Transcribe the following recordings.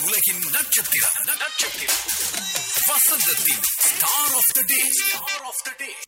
உலகின் நட்சத்திரம் நட்சத்திரம் வசந்தத்தின் star of the day star of the day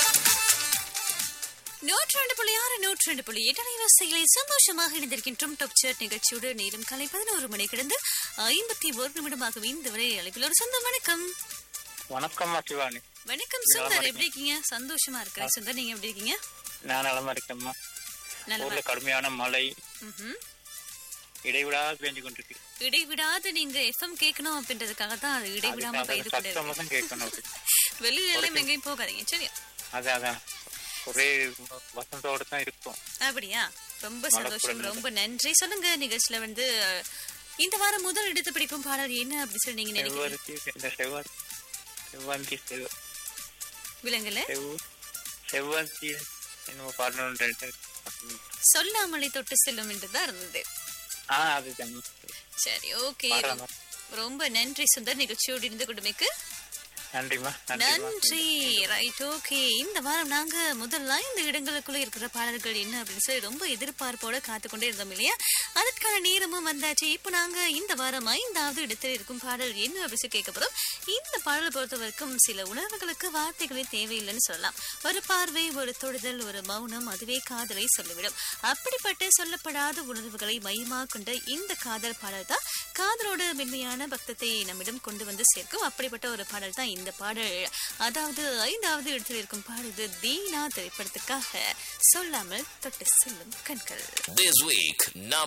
நூற்றி புள்ளி ஆறு நூற்றி ரெண்டு புள்ளி எட்டு அலைவரிசைகளில் சந்தோஷமாக இணைந்திருக்கின்றோம் டாப் சேர் நிகழ்ச்சியோடு நேரம் காலை பதினோரு மணி கிடந்து ஐம்பத்தி ஒரு நிமிடமாகவே இந்த வரை அழைப்பில் ஒரு சொந்தம் வணக்கம் வணக்கம்மா சிவானி வணக்கம் சுந்தர் எப்படி இருக்கீங்க சந்தோஷமா இருக்கிறேன் சுந்தர் நீங்க எப்படி இருக்கீங்க நான் நலமா இருக்கேம்மா நல்ல ஊர்ல கடுமையான மழை ம்ஹும். இடைவிடாது பெஞ்சு கொண்டிருக்கு இடைவிடாது நீங்க எஃப்எம் கேட்கணும் அப்படின்றதுக்காக தான் அது இடைவிடாம அதுக்கு பெய்து அதான் கொண்டு சத்தமா தான் கேட்கணும் அப்படி. வெளியில எல்லாம் எங்கேயும் போகாதீங்க சரியா அது அதான் ஒரே வசந்தோட தான் இருக்கும் அப்படியா ரொம்ப மழை சந்தோஷம் குறைந்தது. ரொம்ப நன்றி சொல்லுங்க நிகழ்ச்சியில வந்து அஹ், இந்த வாரம் முதல் எடுத்து பிடிக்கும் பாடல் என்ன அப்படி சொல்லி நீங்க நினைக்கிறீங்க செவ்வரிசி இந்த செவ்வாய் செவ்வந்தி செவ் விலங்குல செவ் செவ்வந்தி என்னமோ பாடணும் சொல்லாமலே தொட்டு செல்லும் என்றுதான் இருந்தது ஆ அதுதான் சரி ஓகே பாடுறேன். ரொம்ப நன்றி சுந்தர் நிகழ்ச்சியோடு இருந்து கொடுமைக்கு நன்றிம்மா நன்றிம்மா நன்றி ரைட் ஓகே இந்த வாரம் நாங்க முதல்ல இந்த இடங்களுக்குள்ள இருக்கிற பாடல்கள் என்ன அப்படின்னு சொல்லி ரொம்ப எதிர்பார்ப்போட காத்துக்கொண்டே இருந்தோம் இல்லையா அதற்கான நேரமும் வந்தாச்சு இப்போ நாங்க இந்த வாரம் ஐந்தாவது இடத்தில் இருக்கும் பாடல் என்ன அப்படின்னு சொல்லி கேட்க போறோம் இந்த பாடலை பொறுத்த வரைக்கும் சில உணர்வுகளுக்கு வார்த்தைகளே தேவையில்லைன்னு சொல்லலாம் ஒரு பார்வை ஒரு தொடுதல் ஒரு மௌனம் அதுவே காதலை சொல்லிவிடும் அப்படிப்பட்ட சொல்லப்படாத உணர்வுகளை மையமாக கொண்ட இந்த காதல் பாடல் தான் காதலோட மென்மையான பக்தத்தை நம்மிடம் கொண்டு வந்து சேர்க்கும் அப்படிப்பட்ட ஒரு பாடல் தான் இந்த பாடல் அதாவது ஐந்தாவது இடத்தில் இருக்கும் பாடல் இது தீனா திரைப்படத்துக்காக சொல்லாமல் தொட்டு செல்லும் கண்கள் This week, number